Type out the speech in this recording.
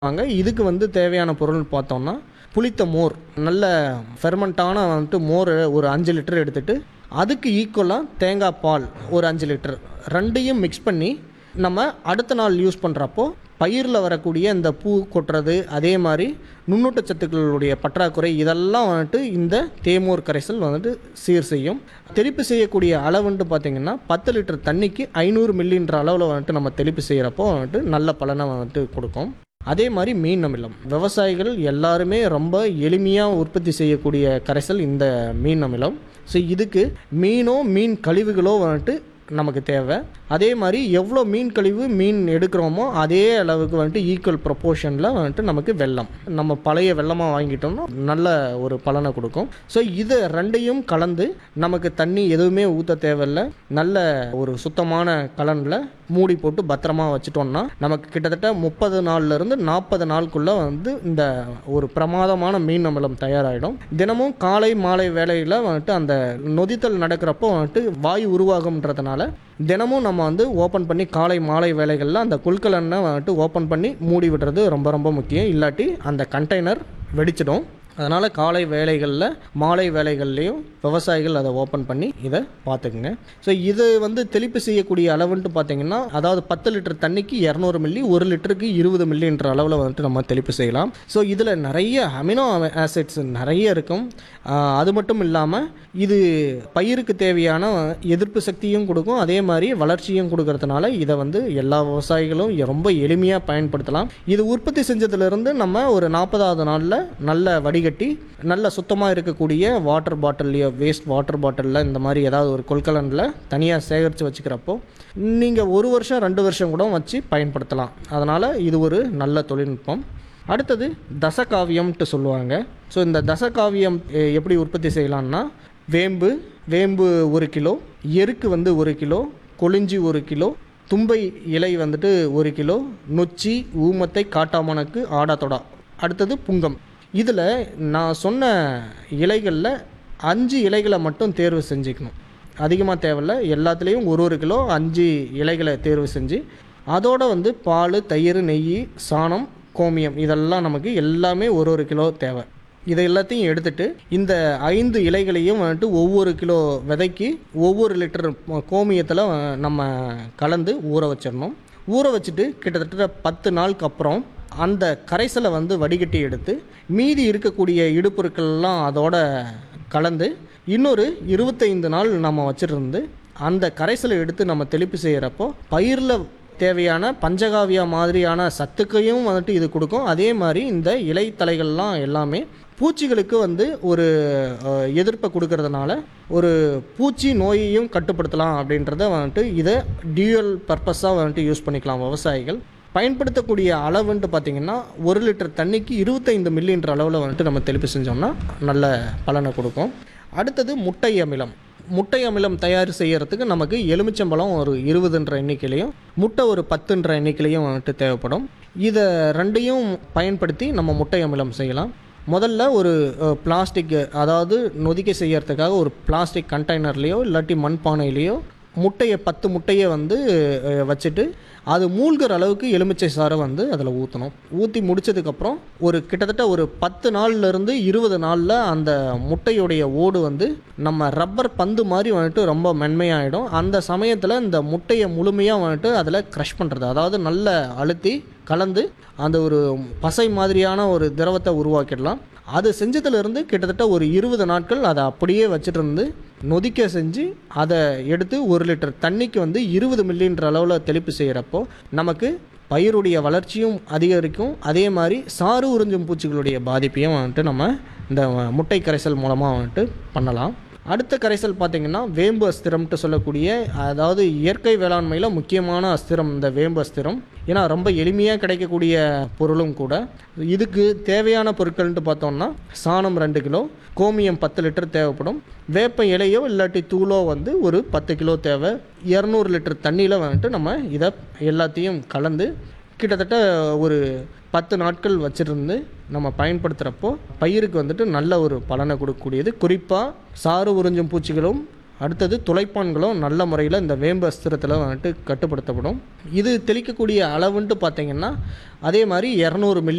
வாங்க இதுக்கு வந்து தேவையான பொருள் பார்த்தோம்னா புளித்த மோர் நல்ல ஃபெர்மெண்ட்டான வந்துட்டு மோர் ஒரு அஞ்சு லிட்டர் எடுத்துட்டு அதுக்கு ஈக்குவலாக தேங்காய் பால் ஒரு அஞ்சு லிட்டர் ரெண்டையும் மிக்ஸ் பண்ணி நம்ம அடுத்த நாள் யூஸ் பண்ணுறப்போ பயிரில் வரக்கூடிய இந்த பூ கொட்டுறது அதே மாதிரி நுண்ணூட்டச்சத்துக்களுடைய பற்றாக்குறை இதெல்லாம் வந்துட்டு இந்த தேமோர் கரைசல் வந்துட்டு சீர் செய்யும் தெளிப்பு செய்யக்கூடிய அளவுன்ட்டு பார்த்தீங்கன்னா பத்து லிட்டர் தண்ணிக்கு ஐநூறு மில்லின்ற அளவில் வந்துட்டு நம்ம தெளிப்பு செய்கிறப்போ வந்துட்டு நல்ல பலனை வந்துட்டு கொடுக்கும் அதே மாதிரி மீன் அமிலம் விவசாயிகள் எல்லாருமே ரொம்ப எளிமையாக உற்பத்தி செய்யக்கூடிய கரைசல் இந்த மீன் அமிலம் ஸோ இதுக்கு மீனோ மீன் கழிவுகளோ வந்துட்டு நமக்கு தேவை அதே மாதிரி எவ்வளோ மீன் கழிவு மீன் எடுக்கிறோமோ அதே அளவுக்கு வந்துட்டு ஈக்குவல் ப்ரொப்போர்ஷனில் வந்துட்டு நமக்கு வெள்ளம் நம்ம பழைய வெள்ளமாக வாங்கிட்டோம்னா நல்ல ஒரு பலனை கொடுக்கும் ஸோ இதை ரெண்டையும் கலந்து நமக்கு தண்ணி எதுவுமே ஊற்ற தேவையில்ல நல்ல ஒரு சுத்தமான கலனில் மூடி போட்டு பத்திரமா வச்சுட்டோம்னா நமக்கு கிட்டத்தட்ட முப்பது நாள்லேருந்து நாற்பது நாளுக்குள்ளே வந்து இந்த ஒரு பிரமாதமான மீன் அமிலம் தயாராகிடும் தினமும் காலை மாலை வேளையில் வந்துட்டு அந்த நொதித்தல் நடக்கிறப்போ வந்துட்டு வாயு உருவாகும்ன்றதுனால தினமும் நம்ம வந்து ஓப்பன் பண்ணி காலை மாலை வேலைகளில் அந்த குல்கலனை வந்துட்டு ஓப்பன் பண்ணி மூடி விடுறது ரொம்ப ரொம்ப முக்கியம் இல்லாட்டி அந்த கண்டெய்னர் வெடிச்சிடும் அதனால் காலை வேலைகளில் மாலை வேலைகள்லேயும் விவசாயிகள் அதை ஓப்பன் பண்ணி இதை பார்த்துக்குங்க ஸோ இது வந்து தெளிப்பு செய்யக்கூடிய அளவுன்ட்டு பார்த்தீங்கன்னா அதாவது பத்து லிட்டர் தண்ணிக்கு இரநூறு மில்லி ஒரு லிட்டருக்கு இருபது மில்லின்ற அளவில் வந்துட்டு நம்ம தெளிப்பு செய்யலாம் ஸோ இதில் நிறைய அமினோ ஆசிட்ஸ் நிறைய இருக்கும் ஆஹ் அது மட்டும் இல்லாமல் இது பயிருக்கு தேவையான எதிர்ப்பு சக்தியும் கொடுக்கும் அதே மாதிரி வளர்ச்சியும் கொடுக்கறதுனால இதை வந்து எல்லா விவசாயிகளும் ரொம்ப எளிமையாக பயன்படுத்தலாம் இது உற்பத்தி செஞ்சதுலேருந்து நம்ம ஒரு நாற்பதாவது நாளில் நல்ல வடிகட்டி நல்ல சுத்தமாக இருக்கக்கூடிய வாட்டர் பாட்டில்லையோ வேஸ்ட் வாட்டர் பாட்டிலில் இந்த மாதிரி ஏதாவது ஒரு கொள்கலனில் தனியாக சேகரித்து வச்சுக்கிறப்போ நீங்கள் ஒரு வருஷம் ரெண்டு வருஷம் கூட வச்சு பயன்படுத்தலாம் அதனால் இது ஒரு நல்ல தொழில்நுட்பம் அடுத்தது தசகாவியம்ட்டு சொல்லுவாங்க ஸோ இந்த தசகாவியம் எ- எப்படி உற்பத்தி செய்யலாம்னா வேம்பு வேம்பு ஒரு கிலோ எருக்கு வந்து ஒரு கிலோ கொளிஞ்சி ஒரு கிலோ தும்பை இலை வந்துட்டு ஒரு கிலோ நொச்சி ஊமத்தை காட்டாமணக்கு ஆடாத்தொடா அடுத்தது புங்கம் இதில் நான் சொன்ன இலைகளில் அஞ்சு இலைகளை மட்டும் தேர்வு செஞ்சுக்கணும் அதிகமாக தேவையில்ல எல்லாத்துலேயும் ஒரு ஒரு கிலோ அஞ்சு இலைகளை தேர்வு செஞ்சு அதோட வந்து பால் தயிர் நெய் சாணம் கோமியம் இதெல்லாம் நமக்கு எல்லாமே ஒரு ஒரு கிலோ தேவை இதை எல்லாத்தையும் எடுத்துட்டு இந்த ஐந்து இலைகளையும் வந்துட்டு ஒவ்வொரு கிலோ விதைக்கு ஒவ்வொரு லிட்டர் கோமியத்தில் நம்ம கலந்து ஊற வச்சிடணும் ஊற வச்சுட்டு கிட்டத்தட்ட பத்து நாளுக்கு அப்புறம் அந்த கரைசலை வந்து வடிகட்டி எடுத்து மீதி இருக்கக்கூடிய இடுப்பொருட்கள்லாம் அதோட கலந்து இன்னொரு இருபத்தைந்து நாள் நம்ம வச்சிருந்து அந்த கரைசலை எடுத்து நம்ம தெளிப்பு செய்கிறப்போ பயிரில் தேவையான பஞ்சகாவியா மாதிரியான சத்துக்கையும் வந்துட்டு இது கொடுக்கும் அதே மாதிரி இந்த இலை தலைகள்லாம் எல்லாமே பூச்சிகளுக்கு வந்து ஒரு அஹ், எதிர்ப்பை கொடுக்கறதுனால ஒரு பூச்சி நோயையும் கட்டுப்படுத்தலாம் அப்படின்றத வந்துட்டு இதை டியூயல் பர்பஸாக வந்துட்டு யூஸ் பண்ணிக்கலாம் விவசாயிகள் பயன்படுத்தக்கூடிய அளவுன்ட்டு பார்த்திங்கன்னா ஒரு லிட்டர் தண்ணிக்கு இருபத்தைந்து மில்லின்ற அளவில் வந்துட்டு நம்ம தெளிப்பு செஞ்சோம்னா நல்ல பலனை கொடுக்கும் அடுத்தது முட்டை அமிலம் முட்டை அமிலம் தயார் செய்யறதுக்கு நமக்கு எலுமிச்சம்பழம் ஒரு இருபதுன்ற எண்ணிக்கையிலையும் முட்டை ஒரு பத்துன்ற எண்ணிக்கையிலையும் வந்துட்டு தேவைப்படும் இதை ரெண்டையும் பயன்படுத்தி நம்ம முட்டை அமிலம் செய்யலாம் முதல்ல ஒரு பிளாஸ்டிக் அதாவது நொதிக்க செய்யறதுக்காக ஒரு பிளாஸ்டிக் கண்டெய்னர்லேயோ இல்லாட்டி மண்பானையிலையோ முட்டையை பத்து முட்டையை வந்து அஹ், வச்சுட்டு அது மூழ்கிற அளவுக்கு எலுமிச்சை சாறை வந்து அதில் ஊற்றணும் ஊற்றி முடிச்சதுக்கப்புறம் ஒரு கிட்டத்தட்ட ஒரு பத்து நாள்லேருந்து இருபது நாளில் அந்த முட்டையுடைய ஓடு வந்து நம்ம ரப்பர் பந்து மாதிரி வந்துட்டு ரொம்ப மென்மையாயிடும் அந்த சமயத்தில் இந்த முட்டையை முழுமையாக வந்துட்டு அதில் க்ரஷ் பண்ணுறது அதாவது நல்ல அழுத்தி கலந்து அந்த ஒரு பசை மாதிரியான ஒரு திரவத்தை உருவாக்கிடலாம் அது செஞ்சதுலேருந்து கிட்டத்தட்ட ஒரு இருபது நாட்கள் அதை அப்படியே வச்சுட்டு இருந்து நொதிக்க செஞ்சு அதை எடுத்து ஒரு லிட்டர் தண்ணிக்கு வந்து இருபது மில்லின்ற அளவில் தெளிப்பு செய்கிறப்போ நமக்கு பயிருடைய வளர்ச்சியும் அதிகரிக்கும் அதே மாதிரி சாறு உறிஞ்சும் பூச்சிகளுடைய பாதிப்பையும் வந்துட்டு நம்ம இந்த முட்டை கரைசல் மூலமாக வந்துட்டு பண்ணலாம் அடுத்த கரைசல் பார்த்திங்கன்னா வேம்பு அஸ்திரம்ட்டு சொல்லக்கூடிய அதாவது இயற்கை வேளாண்மையில் முக்கியமான அஸ்திரம் இந்த வேம்பு அஸ்திரம் ஏன்னா ரொம்ப எளிமையாக கிடைக்கக்கூடிய பொருளும் கூட இதுக்கு தேவையான பொருட்கள்ன்ட்டு பார்த்தோம்னா சாணம் ரெண்டு கிலோ கோமியம் பத்து லிட்டர் தேவைப்படும் வேப்ப இலையோ இல்லாட்டி தூளோ வந்து ஒரு பத்து கிலோ தேவை இரநூறு லிட்டர் தண்ணியில் வந்துட்டு நம்ம இதை எல்லாத்தையும் கலந்து கிட்டத்தட்ட ஒரு பத்து நாட்கள் வச்சிருந்து நம்ம பயன்படுத்துகிறப்போ பயிருக்கு வந்துட்டு நல்ல ஒரு பலனை கொடுக்கக்கூடியது குறிப்பாக சாறு உறிஞ்சும் பூச்சிகளும் அடுத்தது துளைப்பான்களும் நல்ல முறையில் இந்த வேம்பு அஸ்திரத்தில் வந்துட்டு கட்டுப்படுத்தப்படும் இது தெளிக்கக்கூடிய அளவுன்ட்டு பார்த்தீங்கன்னா அதே மாதிரி இரநூறு மில்லி